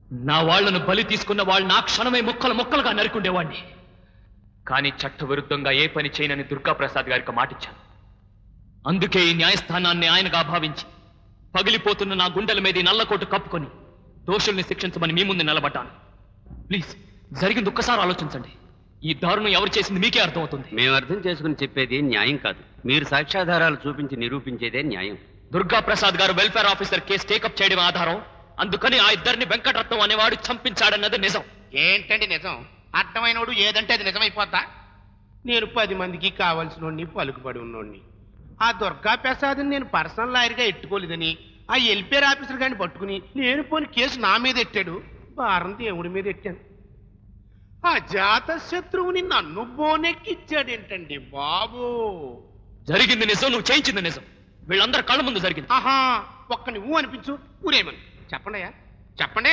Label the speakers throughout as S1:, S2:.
S1: నా వాళ్లను బలి తీసుకున్న వాళ్ళు నా క్షణమే ముక్కలు ముక్కలుగా నరుకుండేవాణ్ణి కానీ చట్టవిరుద్ధంగా ఏ పని చేయనని దుర్గాప్రసాద్ గారికి మాటిచ్చాను అందుకే ఈ న్యాయస్థానాన్ని ఆయనగా భావించి పగిలిపోతున్న నా గుండెల మీద ఈ నల్లకోటు కప్పుకొని దోషుల్ని శిక్షించమని మీ ముందు నిలబడ్డాను ప్లీజ్ జరిగింది ఒక్కసారి ఆలోచించండి ఈ దారుణం ఎవరు చేసింది మీకే అర్థమవుతుంది
S2: మేము అర్థం చేసుకుని చెప్పేది న్యాయం కాదు మీరు సాక్ష్యాధారాలు చూపించి నిరూపించేదే న్యాయం
S1: దుర్గా ప్రసాద్ గారు వెల్ఫేర్ ఆఫీసర్ కేసు టేకప్ చేయడం ఆధారం అందుకని ఆ ఇద్దరిని వెంకటరత్నం అనేవాడు చంపించాడన్నది నిజం
S3: ఏంటండి నిజం అర్థమైనోడు ఏదంటే అది నిజమైపోద్దా నేను పది మందికి కావలసినోడిని పలుకుబడి ఉన్నోడిని ఆ దుర్గా ప్రసాద్ని నేను పర్సనల్ లాయర్గా ఎట్టుకోలేదని ఆ ఎల్పేర్ ఆఫీసర్ గారిని పట్టుకుని నేను పోని కేసు నా మీద ఎట్టాడు భారం దేవుడి మీద ఎట్టాను ఆ జాత శత్రువుని నన్ను బోనెక్కిచ్చాడేంటండి బాబు
S1: జరిగింది నిజం నువ్వు చేయించింది నిజం వీళ్ళందరి కళ్ళ ముందు జరిగింది
S3: ఆహా ఒక్క నువ్వు అనిపించు ఊరేమని చెప్పండి అయ్యా చెప్పండి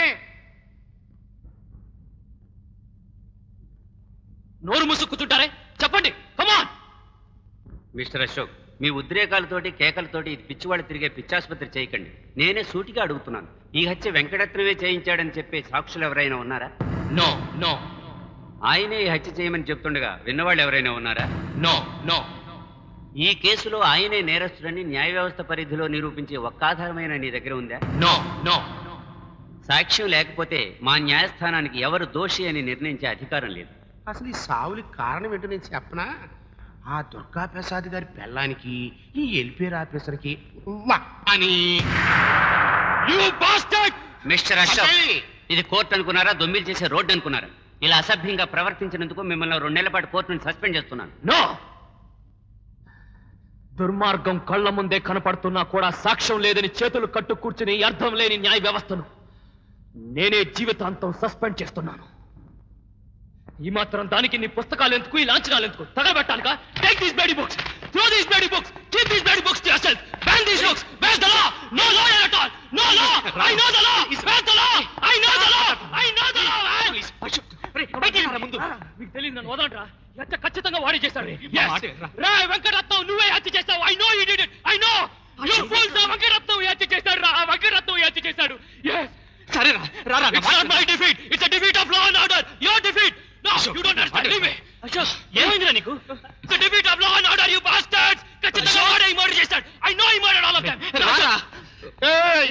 S1: నోరు ముసుక్కుతుంటారే చెప్పండి కమాన్
S2: మిస్టర్ అశోక్ మీ ఉద్రేకాలతోటి కేకలతోటి ఇది పిచ్చివాళ్ళు తిరిగే పిచ్చాసుపత్రి చేయకండి నేనే సూటిగా అడుగుతున్నాను ఈ హత్య వెంకటరత్నమే చేయించాడని చెప్పే సాక్షులు ఎవరైనా ఉన్నారా
S1: నో నో
S2: ఆయనే ఈ హత్య చేయమని చెప్తుండగా విన్నవాళ్ళు ఎవరైనా ఉన్నారా
S1: నో నో
S2: ఈ కేసులో ఆయనే నేరస్తుడని న్యాయ వ్యవస్థ పరిధిలో నిరూపించే ఒక్క ఆధారమైన నీ దగ్గర ఉందా
S1: నో నో
S2: సాక్ష్యం లేకపోతే మా న్యాయస్థానానికి ఎవరు దోషి అని నిర్ణయించే అధికారం లేదు
S3: అసలు ఈ సావులకి కారణం ఏంటో నేను చెప్పనా ఆ దుర్గా ప్రసాద్ గారి పెళ్ళానికి ఈ ఎల్పేర్ ఆఫీసర్కి ఉవ్వ అని
S1: యు బాస్టర్డ్
S2: మిస్టర్ అశోక్
S3: అబ్బే!
S2: ఇది కోర్టు అనుకున్నారా దొమ్మిలు చేసే రోడ్డు అనుకున్నారా ఇలా అసభ్యంగా ప్రవర్తించినందుకు మిమ్మల్ని రెండు నెలల పాటు కోర్టు నుంచి సస్పెండ్ చేస్తున్నాను
S1: నో దుర్మార్గం కళ్ళ ముందే కనపడుతున్నా కూడా సాక్ష్యం లేదని చేతులు కట్టు కూర్చుని ఈ అర్థం లేని న్యాయ వ్యవస్థను నేనే జీవితాంతం సస్పెండ్ చేస్తున్నాను ఈ మాత్రం దానికి నీ పుస్తకాలు ఎందుకు ఈ లాంఛనాలు ఎందుకు తగలబెట్టాలిగా take these bloody books throw these bloody books keep these bloody books to yourself ban these books where the law no law at all no law I know the law where the law I know the law I know the law ముందు మీకు తెలియదు నన్ను వదలంట్రా హత్య ఖచ్చితంగా వాడే చేశాడు రా వెంకటరత్నం నువ్వే హత్య చేస్తావు I know you did it I know you fools Venkataratnam ఈ హత్య చేశాడు రా వెంకటరత్నం ఈ హత్య చేశాడు yes
S4: సరే రా రా
S1: it's not my defeat it's a defeat of law and order your defeat no you don't understand leave me Ashok ఏమైందిరా నీకు it's a defeat of law and order you bastards ఖచ్చితంగా వాడే ఈ మర్డర్ చేశాడు ఐ నో ఈ murder all of them
S4: రారా
S3: ఏయ్!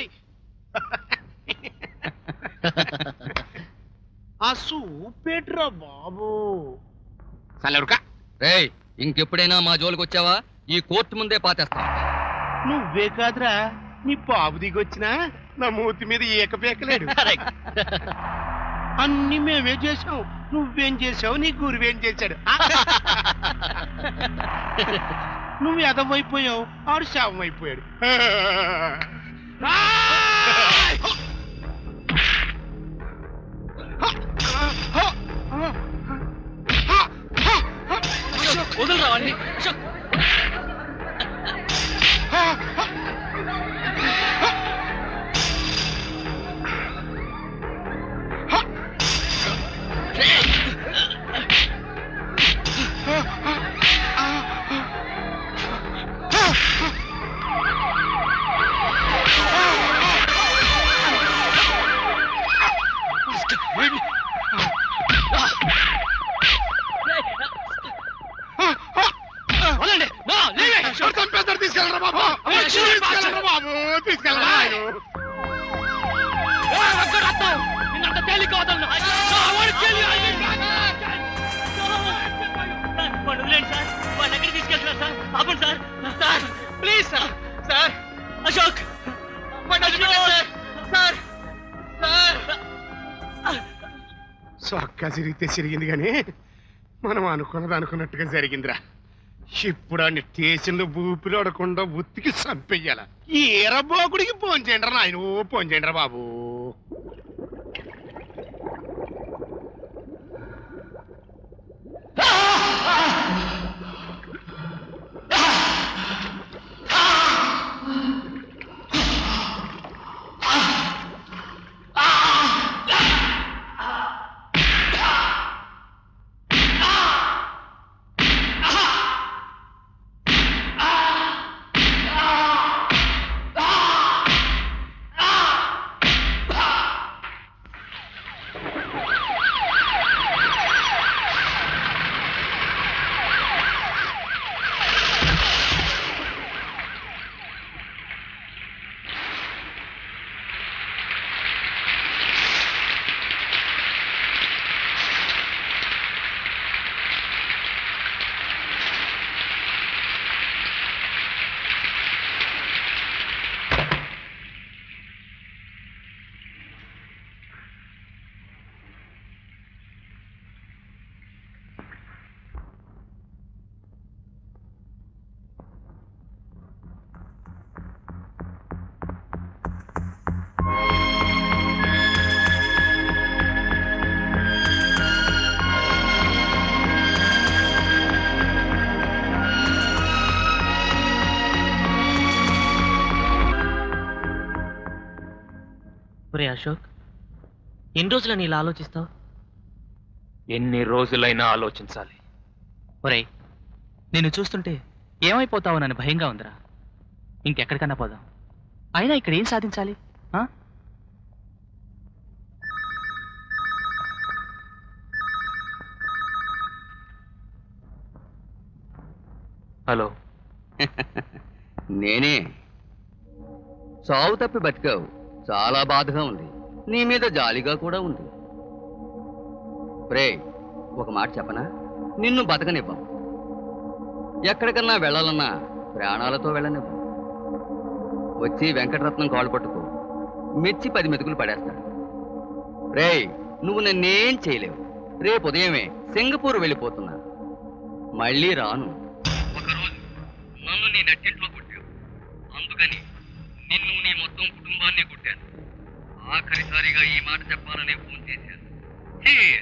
S3: ఆ సూపేట్రా బాబు చల్లరుకా
S4: రేయ్ ఇంకెప్పుడైనా మా జోలికి వచ్చావా ఈ కోర్టు ముందే పాతేస్తా
S3: నువ్వే కాదురా నీ బాబు దిగొచ్చినా నా మూతి మీద ఏక పీకలేడు అన్ని మేమే చేసాం నువ్వేం చేసావు నీ గురువేం చేశాడు నువ్వు ఎదవైపోయావు ఆడు శవం అయిపోయాడు
S1: వదలరా వాడిని అశోక్ వదలండి నో లీవ్ ఇట్
S3: చంపేస్తారు తీసుకెళ్ళరా బాబు
S1: అమ్మ, చూడు,
S3: తీసుకెళ్ళరా బాబు తీసుకెళ్ళరా నాయను.
S1: ఏ వెంకటరత్నం నిన్నంత తేలిక వదలను No, I want to kill you. I will- వాడు వదిలేండి సార్ వాడిని ఎక్కడికి తీసుకెళ్తున్నారు సార్ ఆపండి sir sir please sir sir Ashok వాడిని వదిలిపెట్టండి సార్ సార్ సార్
S3: చొక్కా చిరిగితే చిరిగింది కానీ మనం అనుకున్నది అనుకున్నట్టుగా జరిగిందిరా ఇప్పుడు ఆ స్టేషన్లో ఊపిరి ఆడకుండా ఉత్తికి చంపెయ్యాల ఈ ఎరబోకుడికి ఫోన్ చేయండి రా నాయన ఓ ఫోన్ చేయండి రా బాబు
S1: Ah!
S5: రే అశోక్ ఎన్ని రోజులని ఇలా ఆలోచిస్తావు
S1: ఎన్ని రోజులైనా ఆలోచించాలి
S5: ఒరేయ్ నిన్ను చూస్తుంటే ఏమైపోతావునని భయంగా ఉందిరా ఇంకెక్కడికన్నా పోదాం అయినా ఇక్కడ ఏం సాధించాలి ఆ?
S1: హలో
S4: నేనే చావు తప్పి బతికావు చాలా బాధగా ఉంది నీ మీద జాలిగా కూడా ఉంది రే ఒక మాట చెప్పనా నిన్ను బతకనివ్వం ఎక్కడికన్నా వెళ్ళాలన్నా ప్రాణాలతో వెళ్ళనివ్వం వచ్చి వెంకటరత్నం కాళ్ళు పట్టుకో మెచ్చి పది మెతుకులు పడేస్తాడు రేయ్ నువ్వు నన్నేం చేయలేవు రేపు ఉదయమే సింగపూర్ వెళ్ళిపోతున్నా మళ్ళీ రాను ఒకరోజు నన్ను నీ నట్టింట్లో కొట్టావు అందుకని నిన్ను నీ మొత్తం కుటుంబాన్ని కొట్టాను ఆఖరిసారిగా ఈ మాట చెప్పాలని ఫోన్ చేశాను Cheers.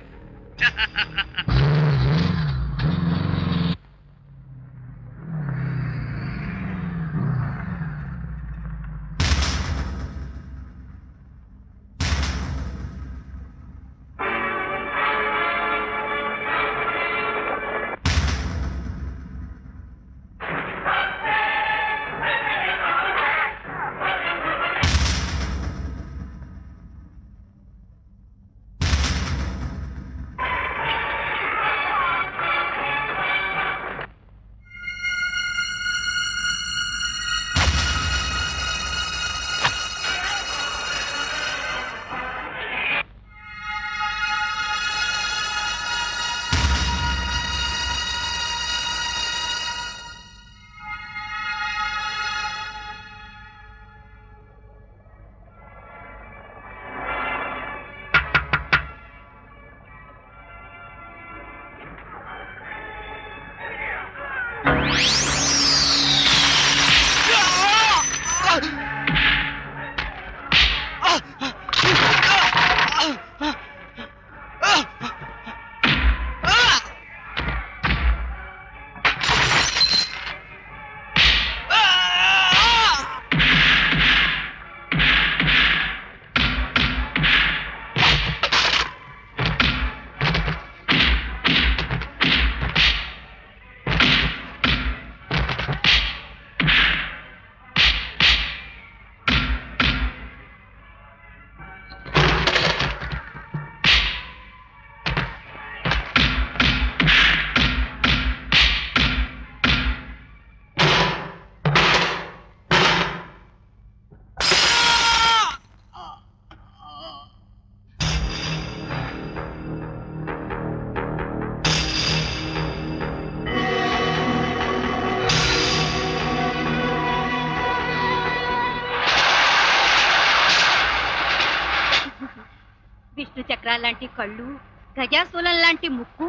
S6: విష్ణు చక్రాల లాంటి కళ్ళు గజాసూలం లాంటి ముక్కు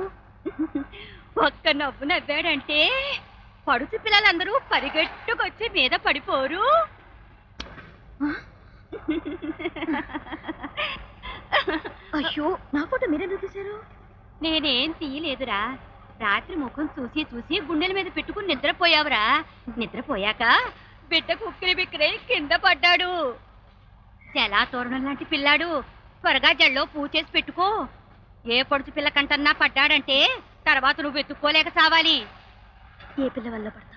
S6: ఒక్క నవ్వు నవ్వాడంటే పడుచు పిల్లలందరూ పరిగెట్టుకొచ్చి మీద పడిపోరు
S7: అయ్యో నా ఫోటో మీరెందుకు తీశారు
S6: నేనేం తీయలేదురా రాత్రి ముఖం చూసి చూసి గుండెల మీద పెట్టుకుని నిద్రపోయావురా నిద్రపోయాక బిడ్డ కుక్కిరి బిక్కిరి కింద పడ్డాడు జలా తోరణం లాంటి పిల్లాడు త్వరగా జల్లో పూచేసి పెట్టుకో ఏ పొడుచు పిల్ల కంటన్నా పడ్డాడంటే తర్వాత నువ్వు వెతుక్కోలేక చావాలి
S7: ఏ పిల్ల వల్ల పడతా